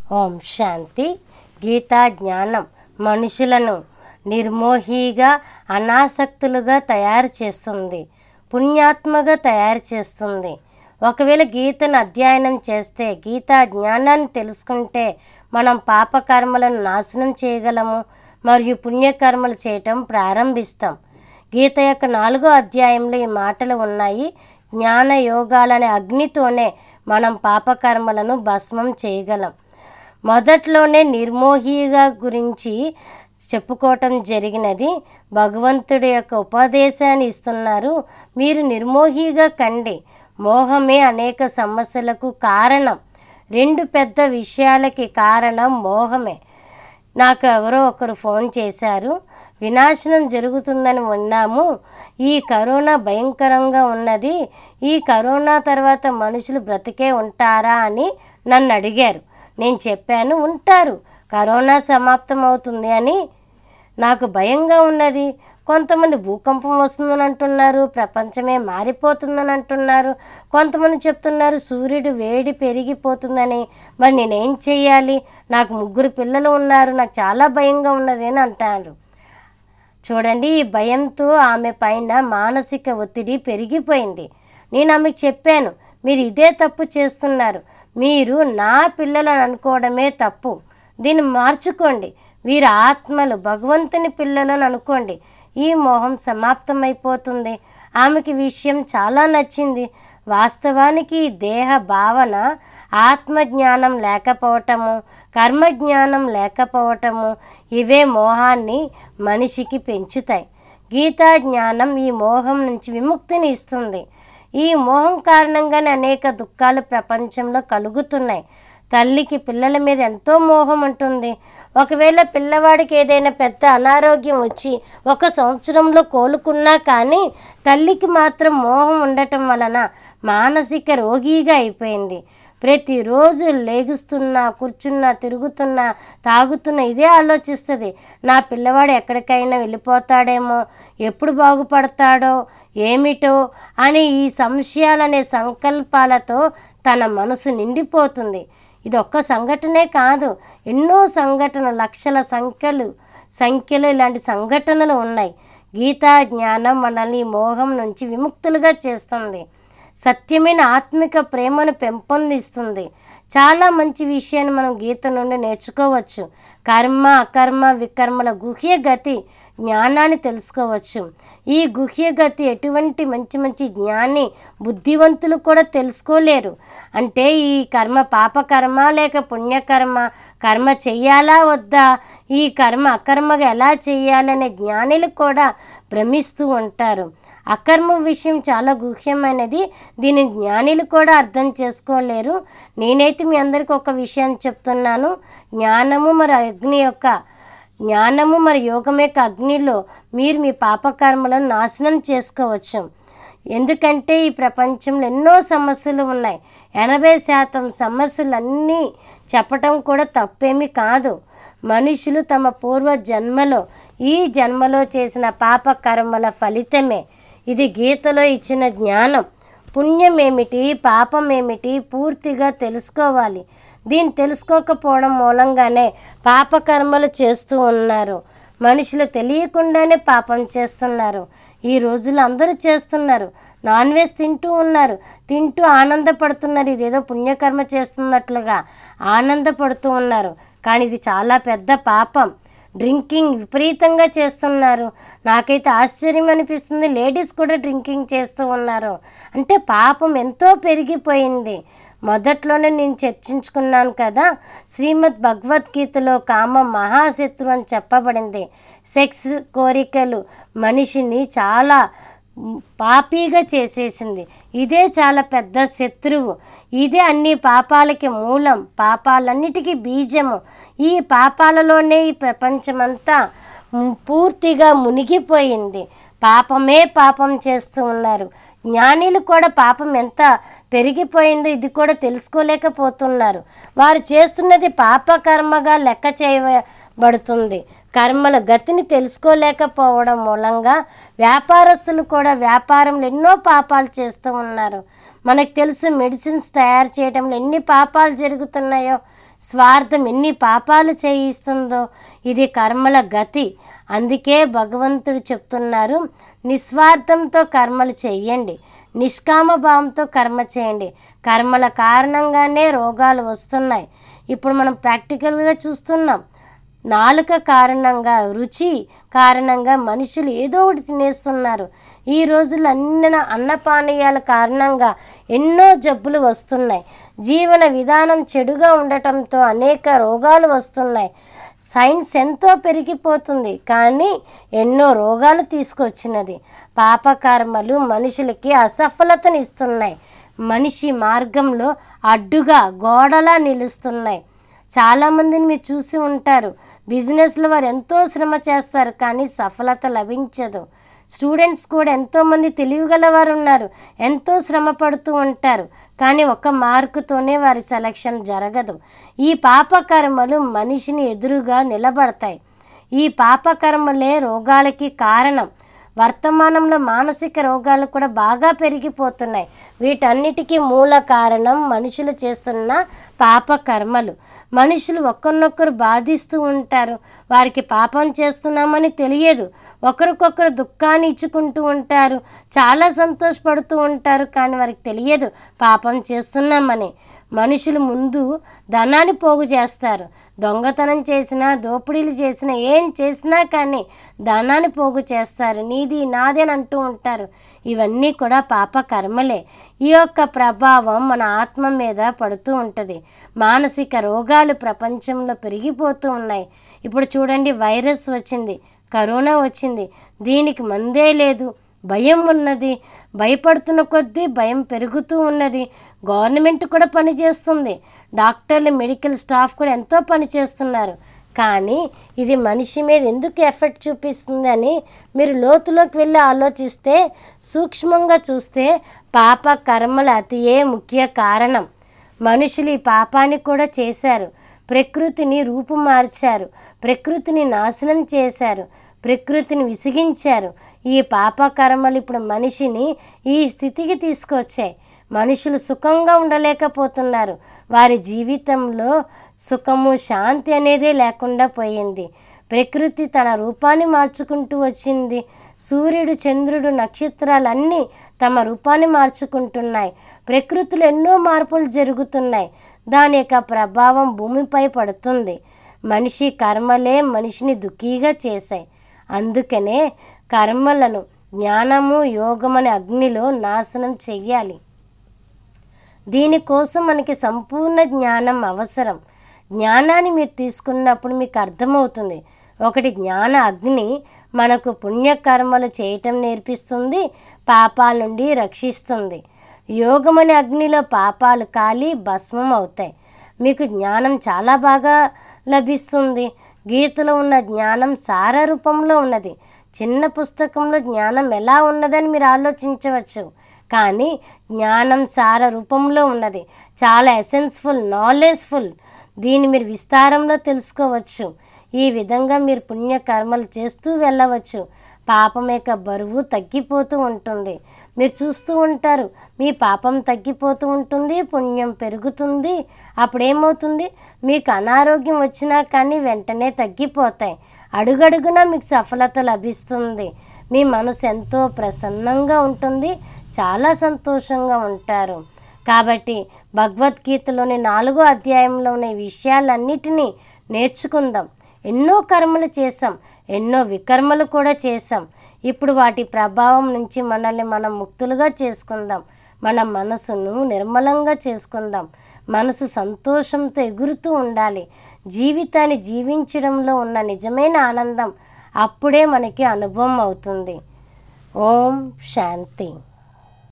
ఓం శాంతి గీతా జ్ఞానం మనుషులను నిర్మోహిగా అనాసక్తులుగా తయారు చేస్తుంది పుణ్యాత్మగా తయారు చేస్తుంది ఒకవేళ గీతను అధ్యయనం చేస్తే గీతా జ్ఞానాన్ని తెలుసుకుంటే మనం పాపకర్మలను నాశనం చేయగలము మరియు పుణ్యకర్మలు చేయటం ప్రారంభిస్తాం గీత యొక్క నాలుగో అధ్యాయంలో ఈ మాటలు ఉన్నాయి జ్ఞాన యోగాలనే అగ్నితోనే మనం పాపకర్మలను భస్మం చేయగలం మొదట్లోనే నిర్మోహిగా గురించి చెప్పుకోవటం జరిగినది భగవంతుడి యొక్క ఉపదేశాన్ని ఇస్తున్నారు మీరు నిర్మోహిగా కండి మోహమే అనేక సమస్యలకు కారణం రెండు పెద్ద విషయాలకి కారణం మోహమే నాకు ఎవరో ఒకరు ఫోన్ చేశారు వినాశనం జరుగుతుందని విన్నాము ఈ కరోనా భయంకరంగా ఉన్నది ఈ కరోనా తర్వాత మనుషులు బ్రతికే ఉంటారా అని నన్ను అడిగారు నేను చెప్పాను ఉంటారు కరోనా సమాప్తం అవుతుంది అని నాకు భయంగా ఉన్నది కొంతమంది భూకంపం వస్తుందని అంటున్నారు ప్రపంచమే మారిపోతుందని అంటున్నారు కొంతమంది చెప్తున్నారు సూర్యుడు వేడి పెరిగిపోతుందని మరి నేనేం చేయాలి నాకు ముగ్గురు పిల్లలు ఉన్నారు నాకు చాలా భయంగా ఉన్నది అని అంటారు చూడండి ఈ భయంతో ఆమె పైన మానసిక ఒత్తిడి పెరిగిపోయింది నేను ఆమెకు చెప్పాను మీరు ఇదే తప్పు చేస్తున్నారు మీరు నా పిల్లలను అనుకోవడమే తప్పు దీన్ని మార్చుకోండి వీరు ఆత్మలు భగవంతుని పిల్లలను అనుకోండి ఈ మోహం సమాప్తమైపోతుంది ఆమెకి విషయం చాలా నచ్చింది వాస్తవానికి ఈ దేహ భావన ఆత్మజ్ఞానం లేకపోవటము కర్మజ్ఞానం లేకపోవటము ఇవే మోహాన్ని మనిషికి పెంచుతాయి గీతా జ్ఞానం ఈ మోహం నుంచి విముక్తిని ఇస్తుంది ఈ మోహం కారణంగానే అనేక దుఃఖాలు ప్రపంచంలో కలుగుతున్నాయి తల్లికి పిల్లల మీద ఎంతో మోహం ఉంటుంది ఒకవేళ పిల్లవాడికి ఏదైనా పెద్ద అనారోగ్యం వచ్చి ఒక సంవత్సరంలో కోలుకున్నా కానీ తల్లికి మాత్రం మోహం ఉండటం వలన మానసిక రోగిగా అయిపోయింది ప్రతిరోజు లేగుస్తున్నా కూర్చున్నా తిరుగుతున్నా తాగుతున్నా ఇదే ఆలోచిస్తుంది నా పిల్లవాడు ఎక్కడికైనా వెళ్ళిపోతాడేమో ఎప్పుడు బాగుపడతాడో ఏమిటో అని ఈ సంశయాలనే సంకల్పాలతో తన మనసు నిండిపోతుంది ఇది ఒక్క సంఘటనే కాదు ఎన్నో సంఘటనలు లక్షల సంఖ్యలు సంఖ్యలో ఇలాంటి సంఘటనలు ఉన్నాయి గీతా జ్ఞానం మనల్ని ఈ మోహం నుంచి విముక్తులుగా చేస్తుంది సత్యమైన ఆత్మిక ప్రేమను పెంపొందిస్తుంది చాలా మంచి విషయాన్ని మనం గీత నుండి నేర్చుకోవచ్చు కర్మ అకర్మ వికర్మల గుహ్య గతి జ్ఞానాన్ని తెలుసుకోవచ్చు ఈ గుహ్య గతి ఎటువంటి మంచి మంచి జ్ఞాని బుద్ధివంతులు కూడా తెలుసుకోలేరు అంటే ఈ కర్మ పాపకర్మ లేక పుణ్యకర్మ కర్మ చెయ్యాలా వద్దా ఈ కర్మ అకర్మగా ఎలా చేయాలనే జ్ఞానులు కూడా భ్రమిస్తూ ఉంటారు అకర్మ విషయం చాలా గుహ్యమైనది దీని జ్ఞానులు కూడా అర్థం చేసుకోలేరు నేనైతే మీ అందరికీ ఒక విషయాన్ని చెప్తున్నాను జ్ఞానము మరి అగ్ని యొక్క జ్ఞానము మరి యోగం యొక్క అగ్నిలో మీరు మీ పాపకర్మలను నాశనం చేసుకోవచ్చు ఎందుకంటే ఈ ప్రపంచంలో ఎన్నో సమస్యలు ఉన్నాయి ఎనభై శాతం సమస్యలన్నీ చెప్పటం కూడా తప్పేమీ కాదు మనుషులు తమ పూర్వ జన్మలో ఈ జన్మలో చేసిన పాప కర్మల ఫలితమే ఇది గీతలో ఇచ్చిన జ్ఞానం పుణ్యం ఏమిటి పాపం ఏమిటి పూర్తిగా తెలుసుకోవాలి దీన్ని తెలుసుకోకపోవడం మూలంగానే పాపకర్మలు చేస్తూ ఉన్నారు మనుషులు తెలియకుండానే పాపం చేస్తున్నారు ఈ రోజుల్లో అందరూ చేస్తున్నారు నాన్ వెజ్ తింటూ ఉన్నారు తింటూ ఆనందపడుతున్నారు ఇదేదో పుణ్యకర్మ చేస్తున్నట్లుగా ఆనందపడుతూ ఉన్నారు కానీ ఇది చాలా పెద్ద పాపం డ్రింకింగ్ విపరీతంగా చేస్తున్నారు నాకైతే ఆశ్చర్యం అనిపిస్తుంది లేడీస్ కూడా డ్రింకింగ్ చేస్తూ ఉన్నారు అంటే పాపం ఎంతో పెరిగిపోయింది మొదట్లోనే నేను చర్చించుకున్నాను కదా శ్రీమద్ భగవద్గీతలో కామం మహాశత్రు అని చెప్పబడింది సెక్స్ కోరికలు మనిషిని చాలా పాపీగా చేసేసింది ఇదే చాలా పెద్ద శత్రువు ఇదే అన్ని పాపాలకి మూలం పాపాలన్నిటికీ బీజము ఈ పాపాలలోనే ఈ ప్రపంచమంతా పూర్తిగా మునిగిపోయింది పాపమే పాపం చేస్తూ ఉన్నారు జ్ఞానులు కూడా పాపం ఎంత పెరిగిపోయిందో ఇది కూడా తెలుసుకోలేకపోతున్నారు వారు చేస్తున్నది పాపకర్మగా లెక్క చేయబడుతుంది కర్మల గతిని తెలుసుకోలేకపోవడం మూలంగా వ్యాపారస్తులు కూడా వ్యాపారంలో ఎన్నో పాపాలు చేస్తూ ఉన్నారు మనకు తెలుసు మెడిసిన్స్ తయారు చేయడంలో ఎన్ని పాపాలు జరుగుతున్నాయో స్వార్థం ఎన్ని పాపాలు చేయిస్తుందో ఇది కర్మల గతి అందుకే భగవంతుడు చెప్తున్నారు నిస్వార్థంతో కర్మలు చెయ్యండి నిష్కామ భావంతో కర్మ చేయండి కర్మల కారణంగానే రోగాలు వస్తున్నాయి ఇప్పుడు మనం ప్రాక్టికల్గా చూస్తున్నాం నాలుక కారణంగా రుచి కారణంగా మనుషులు ఏదో ఒకటి తినేస్తున్నారు ఈ రోజుల్లో అన్ని అన్నపానీయాల కారణంగా ఎన్నో జబ్బులు వస్తున్నాయి జీవన విధానం చెడుగా ఉండటంతో అనేక రోగాలు వస్తున్నాయి సైన్స్ ఎంతో పెరిగిపోతుంది కానీ ఎన్నో రోగాలు తీసుకొచ్చినది పాపకర్మలు మనుషులకి అసఫలతనిస్తున్నాయి మనిషి మార్గంలో అడ్డుగా గోడలా నిలుస్తున్నాయి చాలామందిని మీరు చూసి ఉంటారు బిజినెస్లో వారు ఎంతో శ్రమ చేస్తారు కానీ సఫలత లభించదు స్టూడెంట్స్ కూడా ఎంతోమంది తెలివిగల వారు ఉన్నారు ఎంతో శ్రమ పడుతూ ఉంటారు కానీ ఒక్క మార్కుతోనే వారి సెలక్షన్ జరగదు ఈ పాపకర్మలు మనిషిని ఎదురుగా నిలబడతాయి ఈ పాపకర్మలే రోగాలకి కారణం వర్తమానంలో మానసిక రోగాలు కూడా బాగా పెరిగిపోతున్నాయి వీటన్నిటికీ మూల కారణం మనుషులు చేస్తున్న పాప కర్మలు మనుషులు ఒక్కరినొక్కరు బాధిస్తూ ఉంటారు వారికి పాపం చేస్తున్నామని తెలియదు ఒకరికొకరు దుఃఖాన్ని ఇచ్చుకుంటూ ఉంటారు చాలా సంతోషపడుతూ ఉంటారు కానీ వారికి తెలియదు పాపం చేస్తున్నామని మనుషులు ముందు ధనాన్ని పోగు చేస్తారు దొంగతనం చేసినా దోపిడీలు చేసినా ఏం చేసినా కానీ ధనాన్ని పోగు చేస్తారు నీది నాది అని అంటూ ఉంటారు ఇవన్నీ కూడా పాప కర్మలే ఈ యొక్క ప్రభావం మన ఆత్మ మీద పడుతూ ఉంటుంది మానసిక రోగాలు ప్రపంచంలో పెరిగిపోతూ ఉన్నాయి ఇప్పుడు చూడండి వైరస్ వచ్చింది కరోనా వచ్చింది దీనికి మందే లేదు భయం ఉన్నది భయపడుతున్న కొద్దీ భయం పెరుగుతూ ఉన్నది గవర్నమెంట్ కూడా పనిచేస్తుంది డాక్టర్లు మెడికల్ స్టాఫ్ కూడా ఎంతో పని చేస్తున్నారు కానీ ఇది మనిషి మీద ఎందుకు ఎఫెక్ట్ చూపిస్తుంది అని మీరు లోతులోకి వెళ్ళి ఆలోచిస్తే సూక్ష్మంగా చూస్తే పాప కర్మల అతియే ముఖ్య కారణం మనుషులు ఈ పాపాన్ని కూడా చేశారు ప్రకృతిని రూపుమార్చారు ప్రకృతిని నాశనం చేశారు ప్రకృతిని విసిగించారు ఈ పాపకర్మలు ఇప్పుడు మనిషిని ఈ స్థితికి తీసుకొచ్చాయి మనుషులు సుఖంగా ఉండలేకపోతున్నారు వారి జీవితంలో సుఖము శాంతి అనేదే లేకుండా పోయింది ప్రకృతి తన రూపాన్ని మార్చుకుంటూ వచ్చింది సూర్యుడు చంద్రుడు నక్షత్రాలన్నీ తమ రూపాన్ని మార్చుకుంటున్నాయి ప్రకృతిలో ఎన్నో మార్పులు జరుగుతున్నాయి దాని యొక్క ప్రభావం భూమిపై పడుతుంది మనిషి కర్మలే మనిషిని దుఃఖీగా చేశాయి అందుకనే కర్మలను జ్ఞానము యోగమనే అగ్నిలో నాశనం చెయ్యాలి దీనికోసం మనకి సంపూర్ణ జ్ఞానం అవసరం జ్ఞానాన్ని మీరు తీసుకున్నప్పుడు మీకు అర్థమవుతుంది ఒకటి జ్ఞాన అగ్ని మనకు పుణ్యకర్మలు చేయటం నేర్పిస్తుంది పాపాల నుండి రక్షిస్తుంది యోగమనే అగ్నిలో పాపాలు కాలి భస్మం అవుతాయి మీకు జ్ఞానం చాలా బాగా లభిస్తుంది గీతలో ఉన్న జ్ఞానం సార రూపంలో ఉన్నది చిన్న పుస్తకంలో జ్ఞానం ఎలా ఉన్నదని మీరు ఆలోచించవచ్చు కానీ జ్ఞానం సార రూపంలో ఉన్నది చాలా ఎసెన్స్ఫుల్ నాలెడ్జ్ఫుల్ దీన్ని మీరు విస్తారంలో తెలుసుకోవచ్చు ఈ విధంగా మీరు పుణ్యకర్మలు చేస్తూ వెళ్ళవచ్చు పాపం యొక్క బరువు తగ్గిపోతూ ఉంటుంది మీరు చూస్తూ ఉంటారు మీ పాపం తగ్గిపోతూ ఉంటుంది పుణ్యం పెరుగుతుంది అప్పుడేమవుతుంది మీకు అనారోగ్యం వచ్చినా కానీ వెంటనే తగ్గిపోతాయి అడుగడుగునా మీకు సఫలత లభిస్తుంది మీ మనసు ఎంతో ప్రసన్నంగా ఉంటుంది చాలా సంతోషంగా ఉంటారు కాబట్టి భగవద్గీతలోని నాలుగో అధ్యాయంలో ఉన్న ఈ విషయాలన్నిటినీ నేర్చుకుందాం ఎన్నో కర్మలు చేసాం ఎన్నో వికర్మలు కూడా చేసాం ఇప్పుడు వాటి ప్రభావం నుంచి మనల్ని మనం ముక్తులుగా చేసుకుందాం మన మనసును నిర్మలంగా చేసుకుందాం మనసు సంతోషంతో ఎగురుతూ ఉండాలి జీవితాన్ని జీవించడంలో ఉన్న నిజమైన ఆనందం అప్పుడే మనకి అనుభవం అవుతుంది ఓం శాంతి